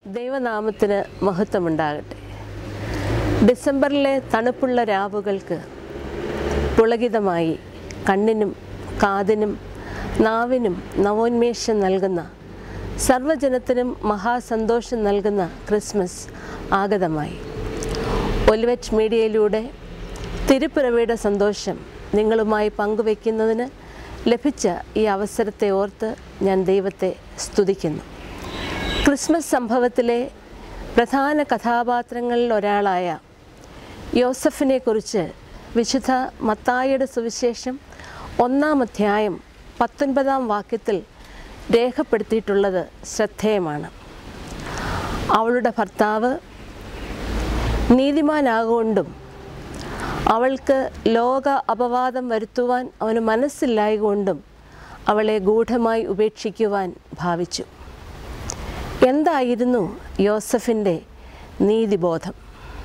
ദൈവനാമത്തിന് മഹത്വമുണ്ടാകട്ടെ ഡിസംബറിലെ തണുപ്പുള്ള രാവുകൾക്ക് പുളകിതമായി കണ്ണിനും കാതിനും നാവിനും നവോന്മേഷം നൽകുന്ന സർവ്വജനത്തിനും മഹാസന്തോഷം നൽകുന്ന ക്രിസ്മസ് ആഗതമായി ഒലിവറ്റ് മീഡിയയിലൂടെ തിരുപ്പിറവിയുടെ സന്തോഷം നിങ്ങളുമായി പങ്കുവയ്ക്കുന്നതിന് ലഭിച്ച ഈ അവസരത്തെ ഓർത്ത് ഞാൻ ദൈവത്തെ സ്തുതിക്കുന്നു ക്രിസ്മസ് സംഭവത്തിലെ പ്രധാന കഥാപാത്രങ്ങളിൽ ഒരാളായ യോസഫിനെ കുറിച്ച് വിശുദ്ധ മത്തായിയുടെ സുവിശേഷം ഒന്നാം അധ്യായം പത്തൊൻപതാം വാക്യത്തിൽ രേഖപ്പെടുത്തിയിട്ടുള്ളത് ശ്രദ്ധേയമാണ് അവളുടെ ഭർത്താവ് നീതിമാനാകൊണ്ടും അവൾക്ക് ലോക അപവാദം വരുത്തുവാൻ അവന് മനസ്സില്ലായകൊണ്ടും അവളെ ഗൂഢമായി ഉപേക്ഷിക്കുവാൻ ഭാവിച്ചു എന്തായിരുന്നു യോസഫിൻ്റെ നീതിബോധം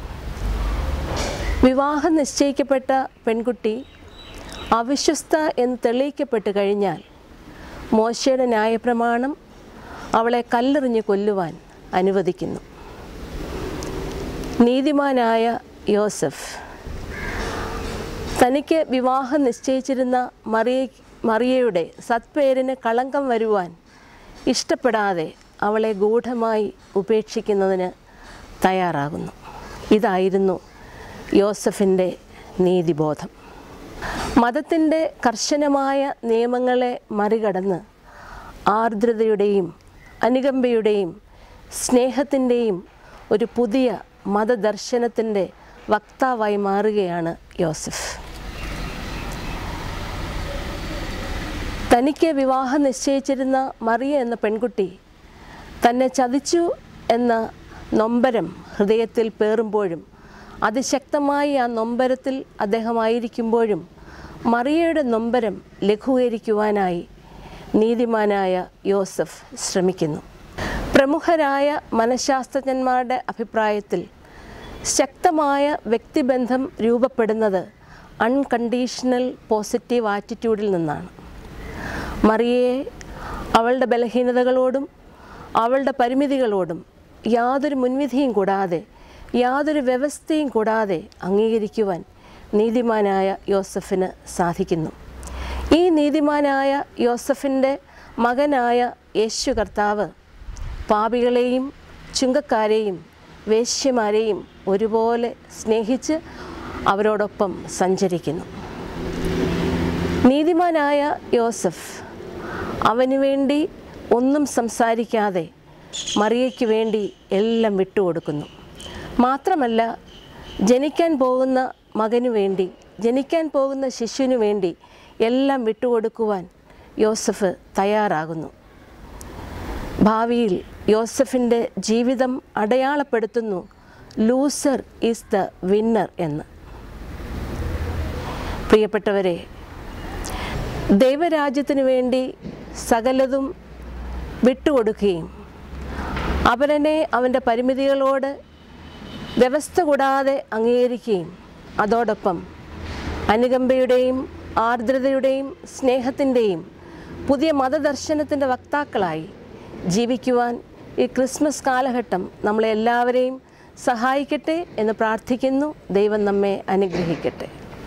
വിവാഹം നിശ്ചയിക്കപ്പെട്ട പെൺകുട്ടി അവിശ്വസ്ത എന്ന് തെളിയിക്കപ്പെട്ട് കഴിഞ്ഞാൽ മോശയുടെ ന്യായപ്രമാണം അവളെ കല്ലെറിഞ്ഞ് കൊല്ലുവാൻ അനുവദിക്കുന്നു നീതിമാനായ യോസഫ് തനിക്ക് വിവാഹം നിശ്ചയിച്ചിരുന്ന മറിയ മറിയയുടെ സത്പേരിന് കളങ്കം വരുവാൻ ഇഷ്ടപ്പെടാതെ അവളെ ഗൂഢമായി ഉപേക്ഷിക്കുന്നതിന് തയ്യാറാകുന്നു ഇതായിരുന്നു യോസഫിൻ്റെ നീതിബോധം മതത്തിൻ്റെ കർശനമായ നിയമങ്ങളെ മറികടന്ന് ആർദ്രതയുടെയും അനുകമ്പയുടെയും സ്നേഹത്തിൻ്റെയും ഒരു പുതിയ മതദർശനത്തിൻ്റെ വക്താവായി മാറുകയാണ് യോസഫ് തനിക്ക് വിവാഹം നിശ്ചയിച്ചിരുന്ന മറിയ എന്ന പെൺകുട്ടി തന്നെ ചതിച്ചു എന്ന നൊമ്പരം ഹൃദയത്തിൽ പേറുമ്പോഴും അതിശക്തമായി ആ നൊമ്പരത്തിൽ അദ്ദേഹമായിരിക്കുമ്പോഴും മറിയയുടെ നൊമ്പരം ലഘൂകരിക്കുവാനായി നീതിമാനായ യോസഫ് ശ്രമിക്കുന്നു പ്രമുഖരായ മനഃശാസ്ത്രജ്ഞന്മാരുടെ അഭിപ്രായത്തിൽ ശക്തമായ വ്യക്തിബന്ധം രൂപപ്പെടുന്നത് അൺകണ്ടീഷണൽ പോസിറ്റീവ് ആറ്റിറ്റ്യൂഡിൽ നിന്നാണ് മറിയയെ അവളുടെ ബലഹീനതകളോടും അവളുടെ പരിമിതികളോടും യാതൊരു മുൻവിധിയും കൂടാതെ യാതൊരു വ്യവസ്ഥയും കൂടാതെ അംഗീകരിക്കുവാൻ നീതിമാനായ യോസഫിന് സാധിക്കുന്നു ഈ നീതിമാനായ യോസഫിൻ്റെ മകനായ യേശു കർത്താവ് പാപികളെയും ചുങ്കക്കാരെയും വേശ്യമാരെയും ഒരുപോലെ സ്നേഹിച്ച് അവരോടൊപ്പം സഞ്ചരിക്കുന്നു നീതിമാനായ യോസഫ് അവന് വേണ്ടി ഒന്നും സംസാരിക്കാതെ മറിയയ്ക്ക് വേണ്ടി എല്ലാം വിട്ടുകൊടുക്കുന്നു മാത്രമല്ല ജനിക്കാൻ പോകുന്ന മകനു വേണ്ടി ജനിക്കാൻ പോകുന്ന ശിശുവിനു വേണ്ടി എല്ലാം വിട്ടുകൊടുക്കുവാൻ യോസഫ് തയ്യാറാകുന്നു ഭാവിയിൽ യോസഫിൻ്റെ ജീവിതം അടയാളപ്പെടുത്തുന്നു ലൂസർ ഈസ് ദ വിന്നർ എന്ന് പ്രിയപ്പെട്ടവരെ ദൈവരാജ്യത്തിനു വേണ്ടി സകലതും വിട്ടുകൊടുക്കുകയും അവരനെ അവൻ്റെ പരിമിതികളോട് വ്യവസ്ഥ കൂടാതെ അംഗീകരിക്കുകയും അതോടൊപ്പം അനുകമ്പയുടെയും ആർദ്രതയുടെയും സ്നേഹത്തിൻ്റെയും പുതിയ മതദർശനത്തിൻ്റെ വക്താക്കളായി ജീവിക്കുവാൻ ഈ ക്രിസ്മസ് കാലഘട്ടം നമ്മളെ എല്ലാവരെയും സഹായിക്കട്ടെ എന്ന് പ്രാർത്ഥിക്കുന്നു ദൈവം നമ്മെ അനുഗ്രഹിക്കട്ടെ